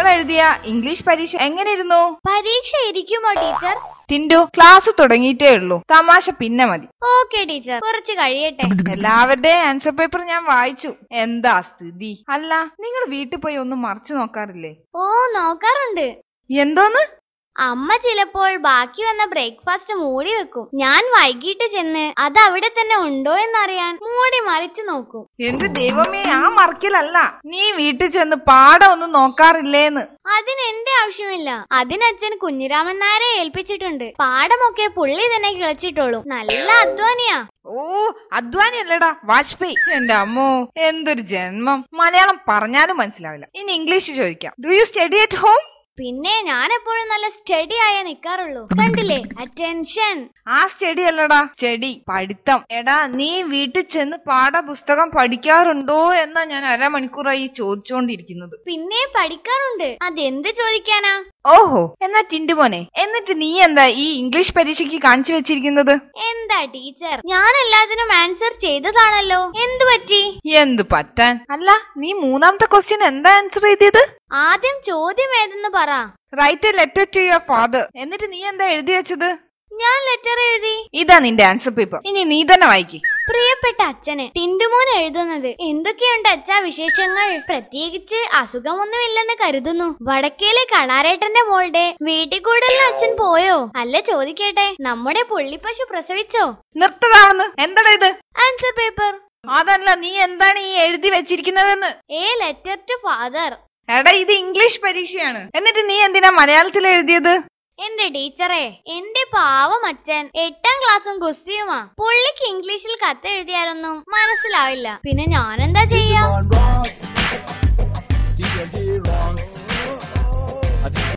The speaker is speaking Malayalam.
നിങ്ങൾ എഴുതിയ ഇംഗ്ലീഷ് പരീക്ഷ എങ്ങനെയിരുന്നു പരീക്ഷ ഇരിക്കുമോ ടീച്ചർ ടിൻഡു ക്ലാസ് തുടങ്ങിയിട്ടേ ഉള്ളൂ തമാശ പിന്നെ മതി ഓക്കെ ടീച്ചർ കുറച്ച് കഴിയട്ടെ എല്ലാവരുടെയും ആൻസർ പേപ്പർ ഞാൻ വായിച്ചു എന്താ സ്ഥിതി അല്ല നിങ്ങൾ വീട്ടിൽ പോയി ഒന്നും മറച്ചു നോക്കാറില്ലേ ഓ നോക്കാറുണ്ട് എന്തോന്ന് അമ്മ ചിലപ്പോൾ ബാക്കി വന്ന ബ്രേക്ക്ഫാസ്റ്റ് മൂടി വെക്കും ഞാൻ വൈകിട്ട് ചെന്ന് അത് അവിടെ തന്നെ ഉണ്ടോ എന്നറിയാൻ മൂടി മറിച്ചു നോക്കും എന്റെ ദൈവമേ ആ മറക്കലല്ല നീ വീട്ടിൽ ചെന്ന് പാടം ഒന്നും നോക്കാറില്ലേന്ന് അതിന് എന്റെ ആവശ്യമില്ല അതിനച്ഛൻ കുഞ്ഞിരാമൻ നായരെ ഏൽപ്പിച്ചിട്ടുണ്ട് പാടമൊക്കെ പുള്ളി തന്നെ കിളച്ചിട്ടോളും നല്ല അധ്വാനിയാ ഓ അധ്വാനി അല്ലടാ വാജ്പേയി എന്റെ അമ്മോ എന്തൊരു ജന്മം മലയാളം പറഞ്ഞാലും മനസ്സിലാവില്ല ഇനി ഇംഗ്ലീഷ് ചോദിക്കാം do you study at home പിന്നെ ഞാൻ എപ്പോഴും നല്ല സ്റ്റഡി ആയേ നിക്കാറുള്ളൂ കണ്ടില്ലേ അറ്റൻഷൻ ആ സ്റ്റഡി അല്ലടാ സ്റ്റഡി പഠിത്തം എടാ നീ വീട്ടിൽ ചെന്ന് പാഠപുസ്തകം പഠിക്കാറുണ്ടോ എന്നാ ഞാൻ അരമണിക്കൂറായി ചോദിച്ചുകൊണ്ടിരിക്കുന്നത് പിന്നെ പഠിക്കാറുണ്ട് അതെന്ത് ചോദിക്കാനാ ഓഹോ എന്നാ ടിൻഡുമോനെ എന്നിട്ട് നീ എന്താ ഈ ഇംഗ്ലീഷ് പരീക്ഷയ്ക്ക് കാണിച്ചു വെച്ചിരിക്കുന്നത് എന്താ ടീച്ചർ ഞാൻ എല്ലാത്തിനും ആൻസർ ചെയ്തതാണല്ലോ എന്തു പറ്റി എന്ത് പറ്റാൻ അല്ല നീ മൂന്നാമത്തെ ക്വസ്റ്റ്യൻ എന്താ ആൻസർ ചെയ്തത് ആദ്യം ചോദ്യം ഏതെന്ന് പറ write a letter to your father എന്നിട്ട് നീ എന്താ എഴുതി വെച്ചത് ഞാൻ ലെറ്റർ എഴുതി ഇതാ നിന്റെ ആൻസർ പേപ്പർ ഇനി നീ തന്നെ വായിക്ക് പ്രിയപ്പെട്ട അച്ഛന് ടിന്റുമോൻ എഴുതുന്നത് എന്തൊക്കെയുണ്ട് അച്ഛാ വിശേഷങ്ങൾ പ്രത്യേകിച്ച് അസുഖമൊന്നുമില്ലെന്ന് കരുതുന്നു വടക്കേലെ കണാരേട്ടന്റെ മോളുടെ വീട്ടിൽ കൂടുതലിന് അച്ഛൻ പോയോ അല്ല ചോദിക്കട്ടെ നമ്മുടെ പുള്ളിപ്പശു പ്രസവിച്ചോ നിർത്തതാണെന്ന് എന്താടാ ഇത് ആൻസർ പേപ്പർ അതല്ല നീ എന്താണ് ഈ എഴുതി വെച്ചിരിക്കുന്നതെന്ന് എ ലെറ്റർ ടു ഫാദർ എടാ ഇത് ഇംഗ്ലീഷ് പരീക്ഷയാണ് എന്നിട്ട് നീ എന്തിനാ മലയാളത്തിൽ എഴുതിയത് എന്റെ ടീച്ചറെ എന്റെ പാവം അച്ഛൻ എട്ടാം ക്ലാസ്സും ഗുസ്തിയുമാ പുള്ളിക്ക് ഇംഗ്ലീഷിൽ കത്തെഴുതിയാലൊന്നും മനസ്സിലാവില്ല പിന്നെ ഞാനെന്താ ചെയ്യാ on rocks. TNT rocks.